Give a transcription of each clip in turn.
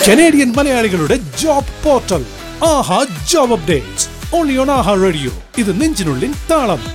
Canadian മലയാളികളുടെ job portal Aha job updates only on Aha radio ഇത് നെഞ്ചിനുള്ളിൽ താളം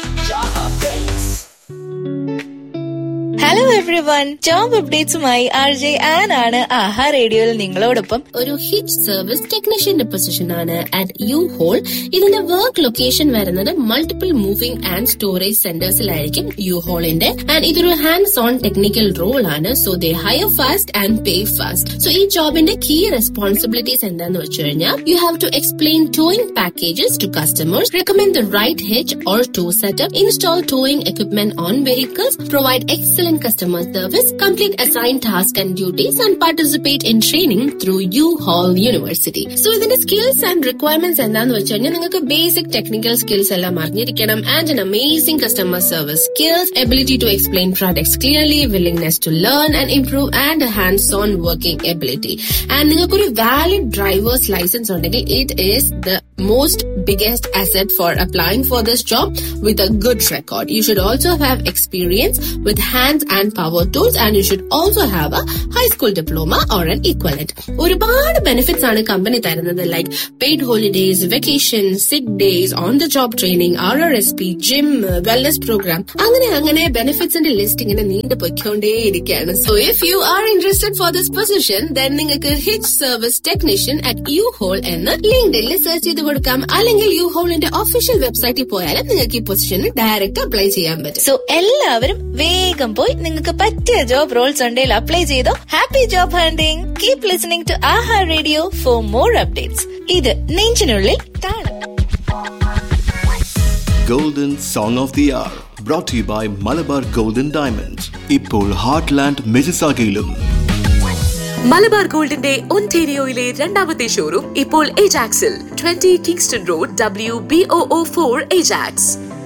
ഹലോ എവ്രി വൺ ജോബ് അപ്ഡേറ്റ്സുമായി ആർ ജെ ആൻ ആണ് ആഹാ റേഡിയോയിൽ നിങ്ങളോടൊപ്പം ഒരു ഹിറ്റ് സർവീസ് ടെക്നീഷ്യന്റെ പൊസിഷൻ ആണ് അറ്റ് യു ഹോൾ ഇതിന്റെ വർക്ക് ലൊക്കേഷൻ വരുന്നത് മൾട്ടിപ്പിൾ മൂവിംഗ് ആൻഡ് സ്റ്റോറേജ് സെന്റേഴ്സിലായിരിക്കും യു ഹോളിന്റെ ആൻഡ് ഇതൊരു ഹാൻഡ്സ് ഓൺ ടെക്നിക്കൽ റോൾ ആണ് so they hire fast and pay fast so ഈ ജോബിന്റെ കീ റെസ്പോൺസിബിലിറ്റീസ് എന്താന്ന് വെച്ച് കഴിഞ്ഞാൽ you have to explain towing packages to customers recommend the right hitch or tow setup install towing equipment on vehicles provide excellent customer service, complete assigned tasks and duties, and participate in training through U Hall University. So ഇതിന്റെ skills and requirements എന്താന്ന് വെച്ച് കഴിഞ്ഞാൽ നിങ്ങൾക്ക് basic technical skills എല്ലാം അറിഞ്ഞിരിക്കണം and an amazing customer service skills, ability to explain products clearly, willingness to learn and improve, and a hands-on working ability. And നിങ്ങൾക്കൊരു valid driver's license ഉണ്ടെങ്കിൽ it is the most biggest asset for applying for this job with a good record. You should also have experience with hands and power tools and you should also have a high school diploma or an equivalent. ഒരുപാട് benefits ആണ് company തരുന്നത് like paid holidays vacation sick days on the job training R R S P gym wellness program അങ്ങനെ അങ്ങനെ ബെനിഫിറ്റ്സിന്റെ list ഇങ്ങനെ നീണ്ടു പൊയ്ക്കൊണ്ടേയിരിക്കുകയാണ് so if you are interested for this position then നിങ്ങൾക്ക് hit service technician at U Haul എന്ന് ലിങ്ക്ഡിനിൽ search ചെയ്ത് കൊടുക്കാം അല്ലെങ്കിൽ യു ഹോളിന്റെ ഒഫീഷ്യൽ വെബ്സൈറ്റിൽ പോയാലും നിങ്ങൾക്ക് ഈ പൊസിഷന് ഡയറക്റ്റ് അപ്ലൈ ചെയ്യാൻ പറ്റും സോ എല്ലാവരും വേഗം പോയി നിങ്ങൾക്ക് പറ്റിയ ജോബ് റോൾസ് ഉണ്ടെങ്കിൽ അപ്ലൈ ചെയ്തോ happy job hunting keep listening to Aha radio for more updates ഇത് നെഞ്ചിനുള്ളിൽ താളം Golden Song of the Hour brought to you by Malabar Golden Diamonds. ഇപ്പോൾ ഹാർട്ട്ലാൻഡ് മിസിസാഗയിലും മലബാർ ഗോൾഡിന്റെ ഒൻറ്റേരിയോയിലെ രണ്ടാമത്തെ ഷോറൂം ഇപ്പോൾ ഏജാക്സിൽ twenty Kingston road W B O four Ajax